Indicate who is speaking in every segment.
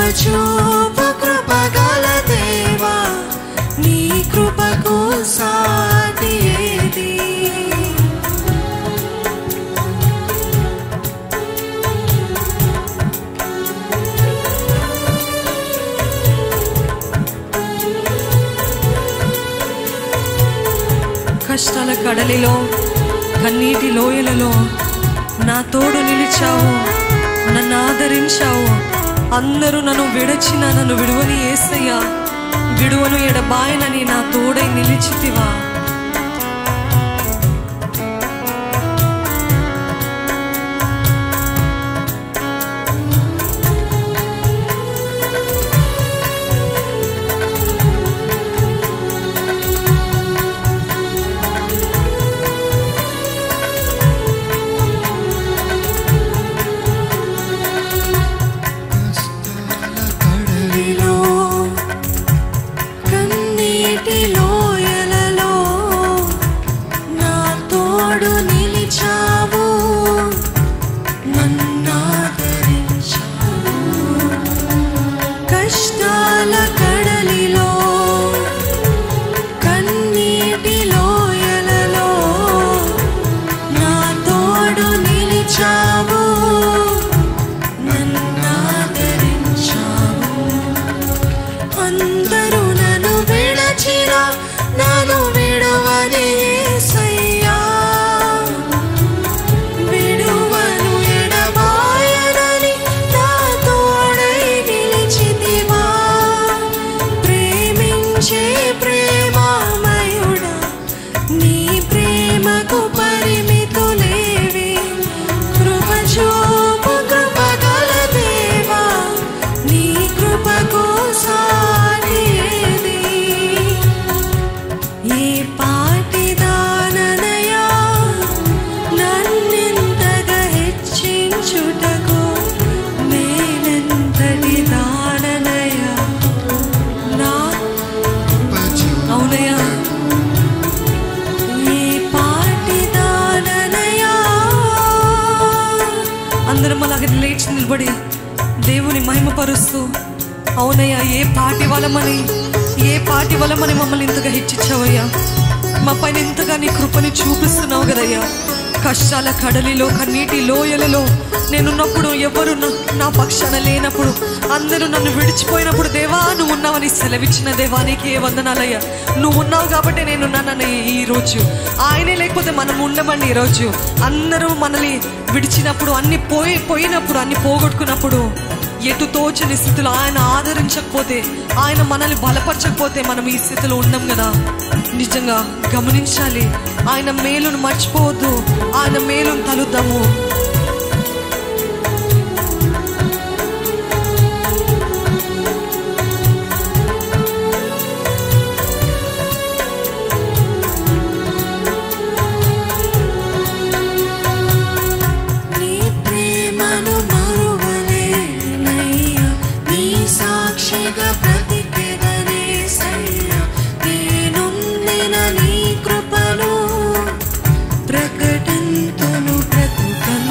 Speaker 1: చూపు కృపగల దేవా నీ కృపకు సాటి ఏది కష్టాల కడలిలో కన్నీటి లోయలలో నా తోడు నిలిచావు నన్ను ఆదరించావు అందరూ నన్ను విడచిన నన్ను విడువని ఏసయ్యా విడువను ఎడబాయనని నా తోడై నిలిచితివా కడలిలో కన్నీటి లోయలలో నా తోడు నిలిచావు నన్నాదరించావు కష్టాల కడలిలో కన్నీటి లోయలలో నా తోడు నిలిచావు నన్నాదరించావు అందరూ నన్ను విడచిన నన్ను విడువని యేసయ్యా విడువను ఎడబాయనని నా తోడై నిలిచితివా ప్రేమించే ప్రేమామయుడా నీ ప్రేమకు పరిమితులేవి కృప చూపు కృపగల దేవా నీ కృపకు సాటి ఏది? ఏ పాటి దాననయా నన్నెంతగా హెచ్చించుటకు నేనెంతటి దాననయా నా అవునయ్యా ఏ పాటి దాననయా అందరం అలాగే లేచి నిలబడి దేవుని మహిమపరుస్తూ అవునయ్యా ఏ పాటి వలమని ఏ పాటి వలమని మమ్మల్ని ఇంతగా హెచ్చించావయ్యా మా పైన ఇంతగా నీ కృపని చూపిస్తున్నావు కదయ్యా కష్టాల కడలిలో కన్నీటి లోయలలో నేనున్నప్పుడు ఎవరు నా- నా పక్షాన లేనప్పుడు అందరూ నన్ను విడిచిపోయినప్పుడు దేవా నువ్వు ఉన్నావని సెలవిచ్చిన దేవానికి ఏ వందనాలయ్యా నువ్వు ఉన్నావు కాబట్టి నేను ఉన్నానని ఈ రోజు ఆయనే లేకపోతే మనం ఉండమండి ఈ రోజు అందరూ మనల్ని విడిచినప్పుడు అన్ని పోయి పోయినప్పుడు అన్ని పోగొట్టుకున్నప్పుడు ఎటు తోచని స్థితిలో ఆయన ఆదరించకపోతే ఆయన మనల్ని బలపరచకపోతే మనం ఈ స్థితిలో ఉండం కదా నిజంగా గమనించాలి ఆయన మేలును మర్చిపోవద్దు ఆయన మేలును తలుద్దాము నీ ప్రేమను మరువలేనయ్యా నీ సాక్షిగా బ్రతికెదనేసయ్యా నేనుందిన నీ కృపను ప్రకటింతును బ్రతుకను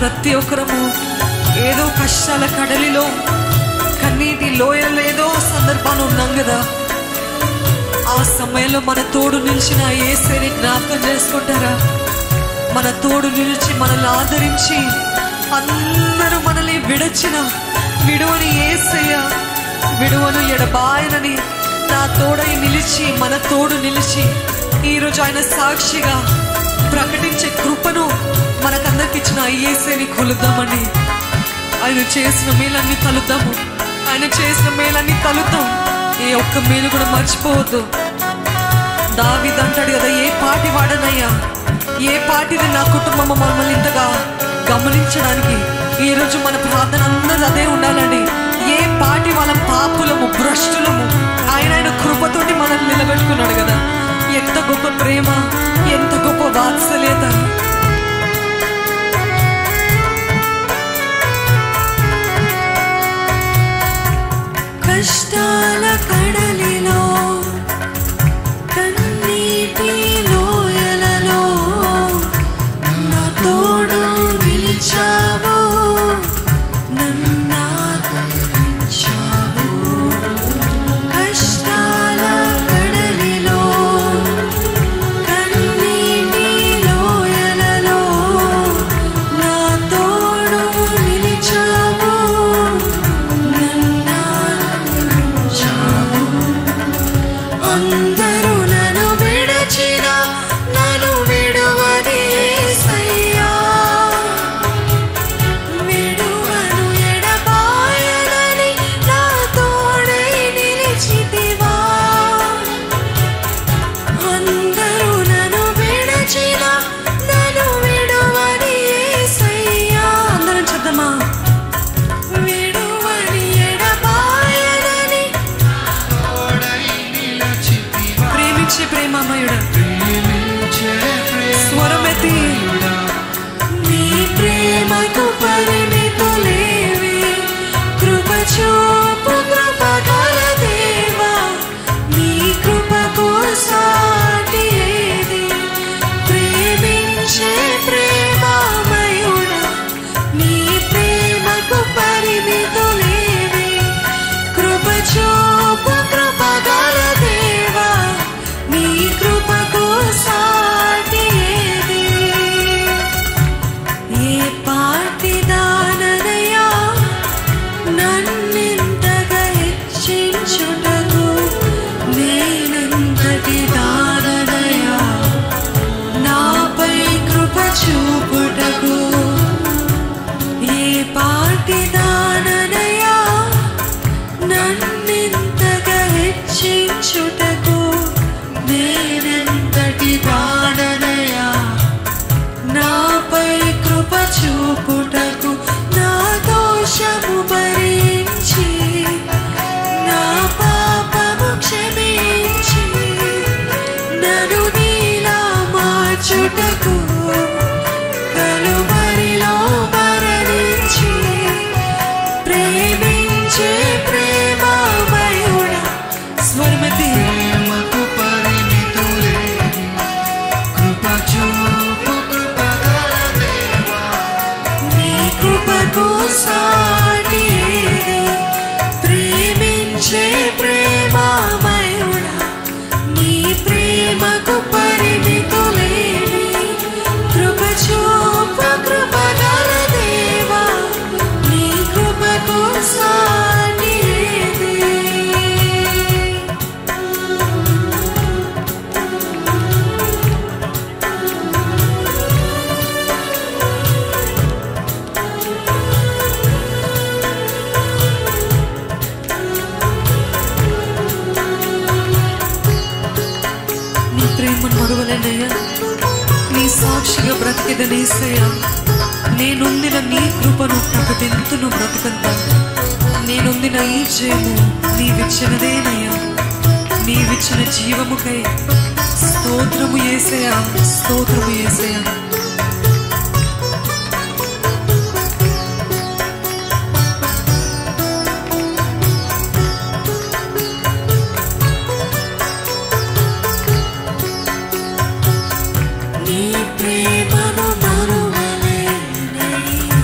Speaker 1: ప్రతి ఒక్కరము ఏదో కష్టాల కడలిలో కన్నీటి లోయలో ఏదో సందర్భాన్ని ఉన్నాం కదా ఆ సమయంలో మన తోడు నిలిచిన ఏసేని జ్ఞాపకం చేసుకుంటారా మన తోడు నిలిచి మనల్ని ఆదరించి అందరూ మనల్ని విడచిన విడువని ఏసయ్య విడువను ఎడబాయనని నా తోడై నిలిచి మన తోడు నిలిచి ఈరోజు ఆయన సాక్షిగా ప్రకటించే కృపను మనకందరికి ఇచ్చిన ఏసేని కొలుద్దామండి ఆయన చేసిన మేలన్నీ తలుద్దాము ఆయన చేసిన మేలన్నీ తలుద్దాం ఏ ఒక్క మేలు కూడా మర్చిపోవద్దు దావిద్ అంటాడు కదా ఏ పాటి వాడనయ్యా ఏ పాటిది నా కుటుంబం మమ్మల్ని ఇంతగా గమనించడానికి ఈ రోజు మన ప్రార్థన అందరూ అదే ఉండాలండి ఏ పాటి వాళ్ళ పాపులము భ్రష్టులము ఆయన ఆయన కృపతోటి మనల్ని నిలబెట్టుకున్నాడు కదా ఎంత గొప్ప ప్రేమ ఎంత గొప్ప వాత్సల్యత కష్టాల కడలిలో కన్నీటి లోయలలో నా తోడు నిలిచావు నన్నాదరించావు కష్టాల కడలిలో కన్నీటి లోయలలో నా తోడు నిలిచావు నన్నాదరించావు అందరూ నన్ను విడచిన నన్ను విడువని యేసయ్యా. విడువను ఎడబాయనని నా తోడై నిలిచితివా. అందరూ నన్ను విడచిన నన్ను విడువని యేసయ్యా. అందరం చెప్దామా విడువని ఎడబాయనని ప్రేమించే ప్రేమమయుడు స్వరమెత్తి నీ ప్రేమకు పరిమితులేవి కృప చూపు కృప గల దేవా నీ కృపకు సాటి ఏది ప్రేమించే ప్రేమమయుడా నీ ప్రేమకు పరిమితులేవి కృప చూపు కృప గల దేవా నీ కృపకు సాటి ఏది ఏ పాటి దాననయా నన్నింతగా హెచ్చించుటకు నేనంతటి దాననయా నాపై కృప చూపుటకు ఏ పాటి దాననయా నన్నింతగా హెచ్చించుటకు నేనెంతటి దాననయా నాపై కృప చూపుటకు నా దోషము భరించి నా పాపము క్షమించి నన్ను నీలా మార్చుటకు కలువరిలో మరణించి ప్రేమించే ప్రేమమయుడా స్వర్మతి
Speaker 2: ప్రేమకు పరిమితులేవి కృప చూపు కృప గల దేవా
Speaker 1: నీ కృపకు సాటి ఏది? ప్రేమించే ప్రేమమయుడా నీ ప్రేమకు పరిమితులేవి కృప చూపు కృప గల దేవా నీ కృపకు సాటి ఏది? నీ ప్రేమను మరువలేనయ్యా నీ సాక్షిగా బ్రతికిదనేసయ్యా నేనొందిన నీ కృపను ప్రకటింతును బ్రతుకంత నేనొందిన ఈ జయము నీవిచ్చినదేనయ్యా నీవిచ్చిన జీవముకై స్తోత్రము ఏసయా స్తోత్రము ఏసయా నీ ప్రేమను మరువలేనయ్యా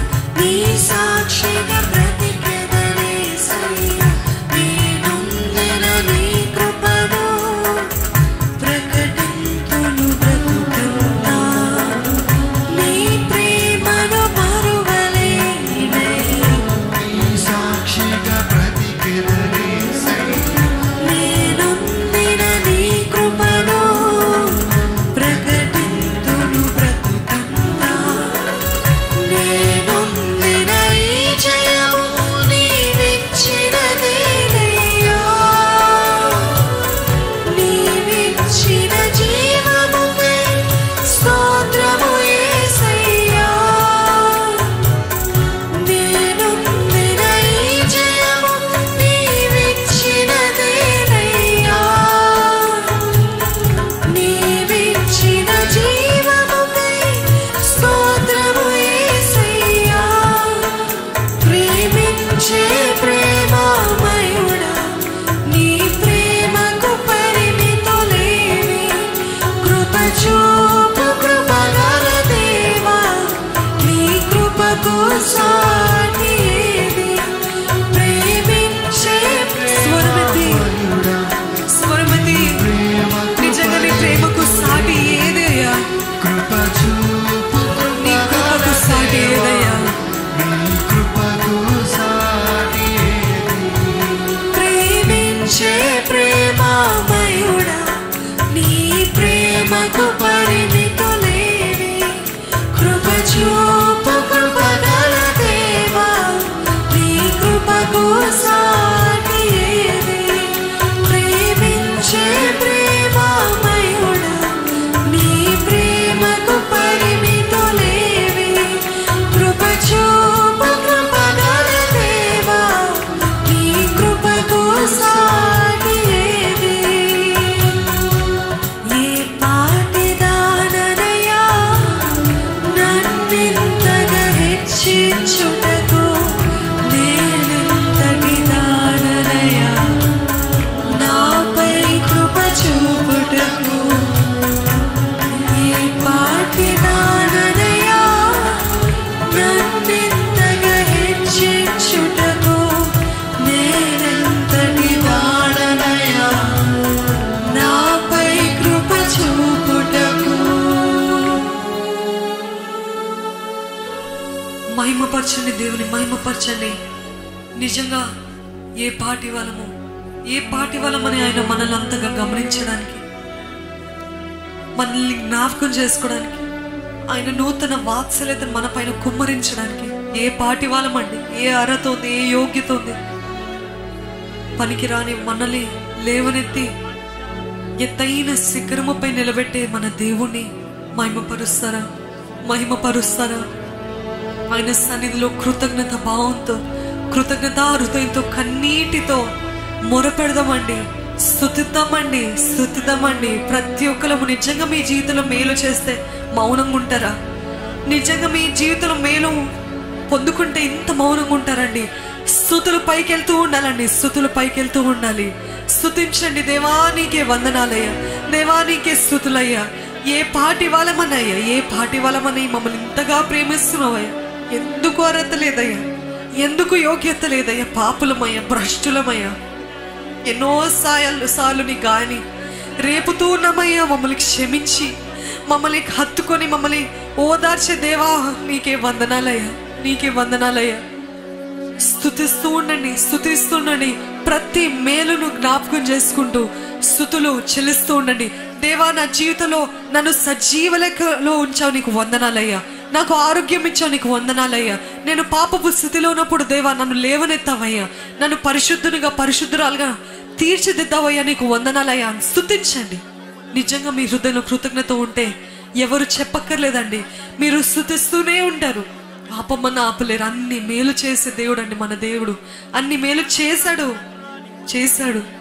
Speaker 1: మహిమపరచండి దేవుని మహిమపరచండి నిజంగా ఏ పాటి వాళ్ళము ఏ పాటి వాళ్ళమని ఆయన మనల్ని అంతగా గమనించడానికి మనల్ని జ్ఞాపకం చేసుకోవడానికి ఆయన నూతన వాత్సల్యతను మన పైన కుమ్మరించడానికి ఏ పాటి వాళ్ళమండి ఏ అర్హత ఉంది ఏ యోగ్యత ఉంది పనికిరాని మనల్ని లేవనెత్తి ఎత్తైన శిఖరముపై నిలబెట్టే మన దేవుణ్ణి మహిమపరుస్తారా మహిమపరుస్తారా ఆయన సన్నిధిలో కృతజ్ఞత భావంతో కృతజ్ఞత హృదయంతో కన్నీటితో మొరపెడదామండి స్థుతిద్దామండి స్థుతిద్దామండి ప్రతి ఒక్కరము నిజంగా మీ జీవితంలో మేలు చేస్తే మౌనంగా ఉంటారా నిజంగా మీ జీవితంలో మేలు పొందుకుంటే ఇంత మౌనంగా ఉంటారండి స్థుతులు పైకెళ్తూ ఉండాలండి స్థుతులు పైకెళ్తూ ఉండాలి స్థుతించండి దేవానికే వందనాలయ్యా దేవానికే స్థుతులయ్యా ఏ పాటి వాళ్ళమనయ్యా ఏ పాటి వాళ్ళమని మమ్మల్ని ఇంతగా ప్రేమిస్తున్నావయ్యా ఎందుకు అర్హత లేదయ్యా ఎందుకు యోగ్యత లేదయ్యా పాపులమయ్యా భ్రష్టులమయ్యా ఎన్నో సాయాలు సార్లు నీ గాని రేపుతూ ఉన్నామయ్యా మమ్మల్ని క్షమించి మమ్మల్ని హత్తుకొని మమ్మల్ని ఓదార్చే దేవా నీకే వందనాలయ్యా నీకే వందనాలయ్యా స్థుతిస్తూ ఉండండి స్థుతిస్తూ ఉండండి ప్రతి మేలును జ్ఞాపకం చేసుకుంటూ స్థుతులు చెల్లిస్తూ ఉండండి దేవా నా జీవితంలో నన్ను సజీవ లెక్కలో ఉంచావు నీకు వందనాలయ్యా నాకు ఆరోగ్యం ఇచ్చావు నీకు వందనాలయ్యా నేను పాపపు స్థితిలో ఉన్నప్పుడు దేవా నన్ను లేవనెత్తావయ్యా నన్ను పరిశుద్ధునిగా పరిశుద్ధురాలుగా తీర్చిదిద్దావయ్యా నీకు వందనాలయ్యా అని స్థుతించండి నిజంగా మీ హృదయంలో కృతజ్ఞత ఉంటే ఎవరు చెప్పక్కర్లేదండి మీరు స్థుతిస్తూనే ఉంటారు ఆపమన్న ఆపలేరు అన్ని మేలు చేసే దేవుడు అండి మన దేవుడు అన్ని మేలు చేశాడు చేశాడు